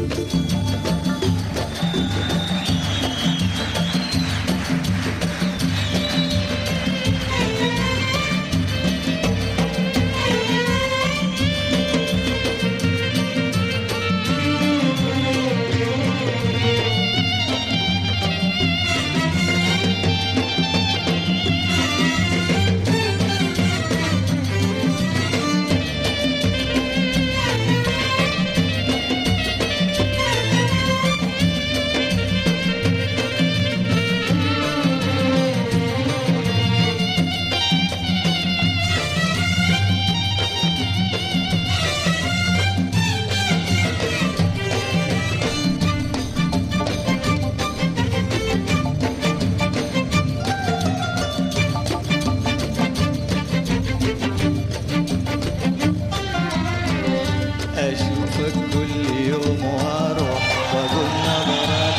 اشوفك كل يوم واروح واقول نظرات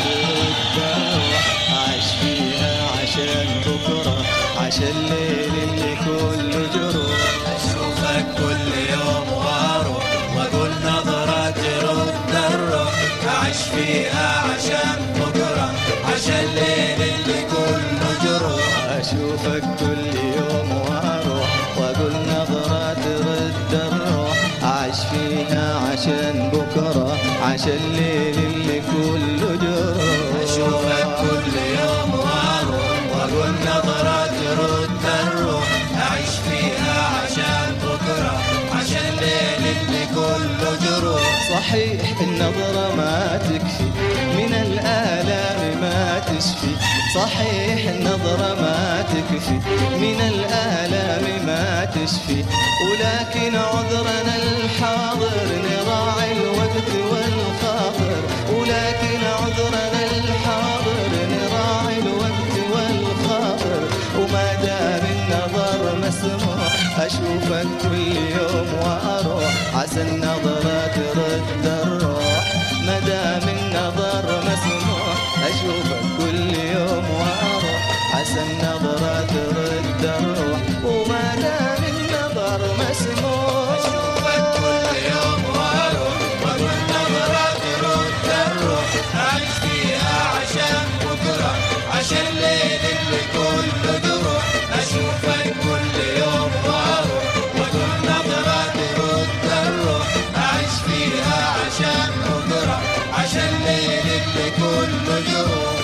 الدروح عايش فيها عشان بكره عشان الليل اللي كله جروح اشوفك كل يوم واروح واقول نظرة ترد الروح اعيش فيها عشان بكرة عشان الليل اللي كله جروح اشوفك كل يوم واروح واقول نظرات رد الروح عايش فيها عشان بكره عشان الليل اللي كله جروح اشوفك كل يوم واروح واقول نظرة ترد الروح اعيش فيها عشان بكرة عشان الليل اللي كله جروح صحيح النظرة ما تكفي من الآلام ما تشفي صحيح النظرة ما تكفي من الآلام ما تشفي ولكن عذرنا الحاضر نراعي الوقت والخاطر ولكن عذرنا الحاضر نراعي الوقت والخاطر وما دام النظر مسموح أشوفك كل يوم وأروح عسى النظرة ترد الروح ما دام النظر مسموح أشوفك كل يوم وأروح عسى النظرة ترد الروح وما دام النظر مسموح اشوفك كل يوم واروح واقول نظرة ترد الروح اعيش فيها عشان بكرة عشان الليل اللي كله جروح اشوفك كل يوم واروح واقول نظرة ترد الروح اعيش فيها عشان بكرة عشان الليل اللي كله جروح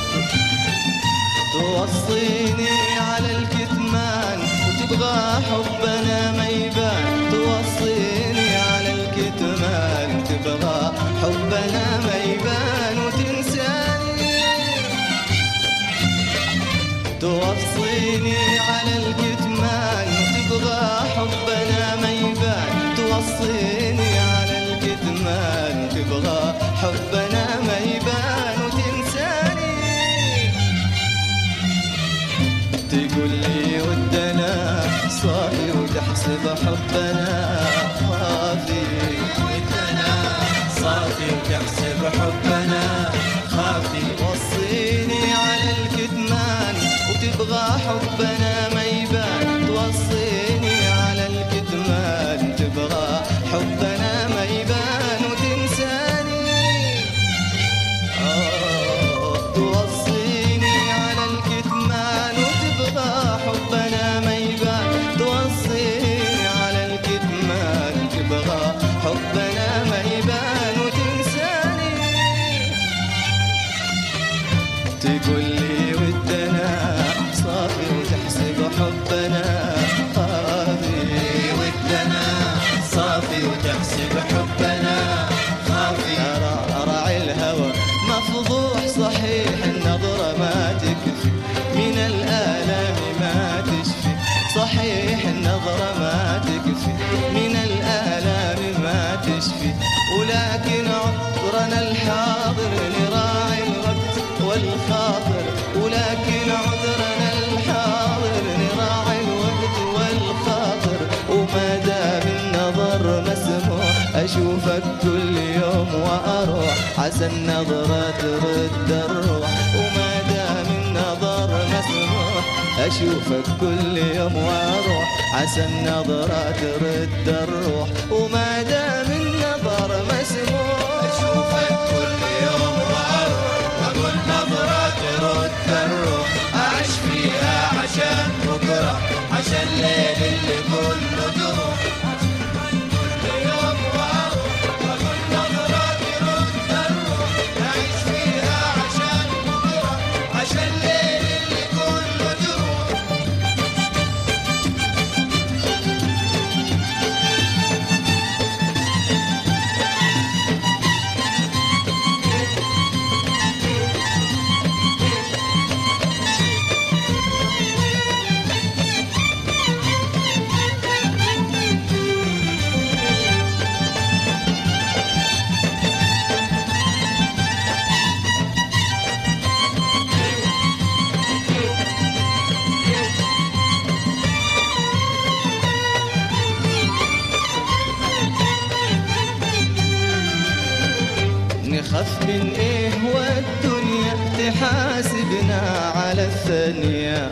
توصيني على الكتمان وتبغى حبنا ما يبان توصيني على الكتمان تبغى حبنا ما يبان وتنساني توصيني على الكتمان وتبغى حبنا ما يبان توصيني على الكتمان تبغى حبنا ما يبان وتنساني تقول لي ودنا صافي وتحسب حبنا خافي ودنا صافي وتحسب حبنا خافي وصيني على الكتمان وتبغى حبنا ما يبان توصيني على الكتمان تبغى حبنا ما يبان وتنساني آه، توصيني على الكتمان وتبغى حبنا ما يبان توصيني على الكتمان تبغى حبنا ما يبان وتنساني تقول لي ودنا صافي وتحسب حبنا خافي ودنا صافي وتحسب حبنا خافي أرى أراعي الهوى مفضوح صحيح النظرة ما تكفي من الآلام ما تشفي صحيح النظرة ما تكفي من الآلام ما تشفي ولكن عذرنا الحاضر نراعي الوقت والخاطر ولكن عذرنا الحاضر نراعي الوقت والخاطر وما دام النظر مسموح أشوفك كل يوم وأروح عسى النظرة ترد الروح وما دام النظر مسموح أشوفك كل يوم وأروح عسى النظرة ترد الروح وما دام النظر مسموح اشوفك كل نخاف من ايه والدنيا تحاسبنا على الثانية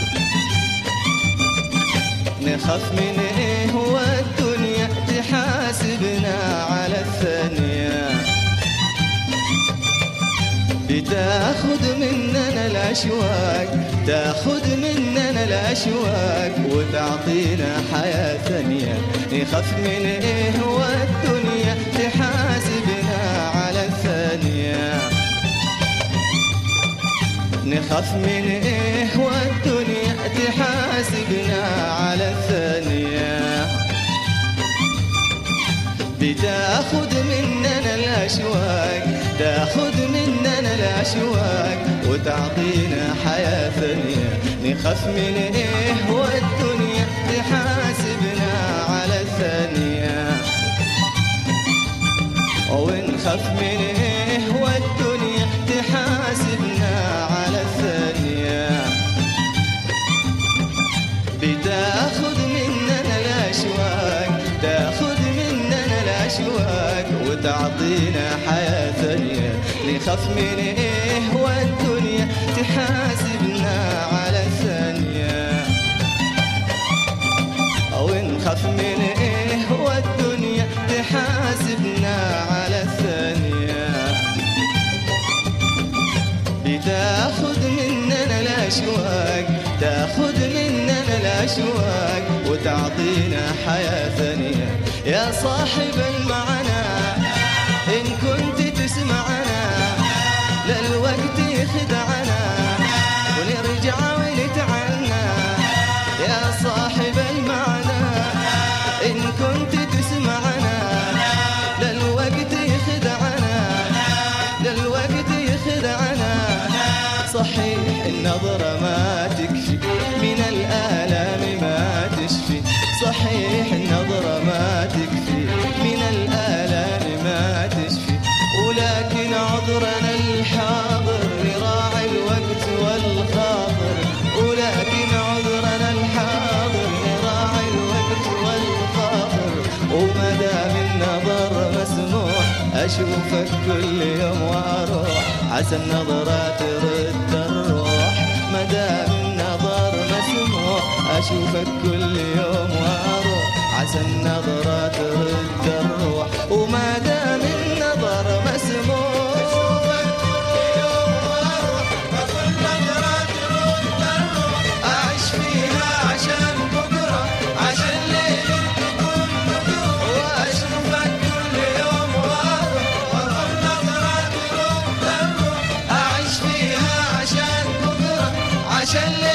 نخاف من ايه والدنيا تحاسبنا على الثانية بتاخد مننا الاشواق تاخد مننا الاشواق وتعطينا حياة ثانية نخاف من ايه والدنيا تحاسبنا على الثانية نخاف من ايه والدنيا تحاسبنا على الثانية بتاخد مننا الاشواق تاخد مننا الاشواق وتعطينا حياة ثانية نخاف من ايه والدنيا تحاسبنا على الثانية ونخاف من ايه والدنيا تحاسبنا على الثانية بتاخد مننا الاشواق تاخد مننا الاشواق وتعطينا حياة ثانية نخاف من ايه والدنيا تحاسبنا على الثانية أو نخاف من إيه والدنيا تحاسبنا على الثانية بتاخد مننا الأشواق تاخد مننا الأشواق وتعطينا حياة ثانية يا صاحب المعنى إن كنت تسمعنا للوقت يخدعنا ونرجع ونتعنى يا صاحب المعنى إن كنت تسمعنا للوقت يخدعنا للوقت يخدعنا صحيح النظرة ما تكفي من الآلام ما تشفي صحيح النظرة ما تكفي من الآلام ما تشفي ولكن عذرنا الحاضر نراعي الوقت والخاطر ولكن عذرنا الحاضر نراعي الوقت والخاطر وما دام النظر مسموح اشوفك كل يوم واروح عسى النظرة ترد الروح ما دام النظر مسموح اشوفك كل يوم واروح عسى النظرة ترد الروح وما دام النظر مسموح أعيش فيها عشان بكرة عشان ليل تكون بكرة وأشوفك كل يوم وأروح وأكون نظرة ترد الروح أعيش فيها عشان بكرة عشان ليل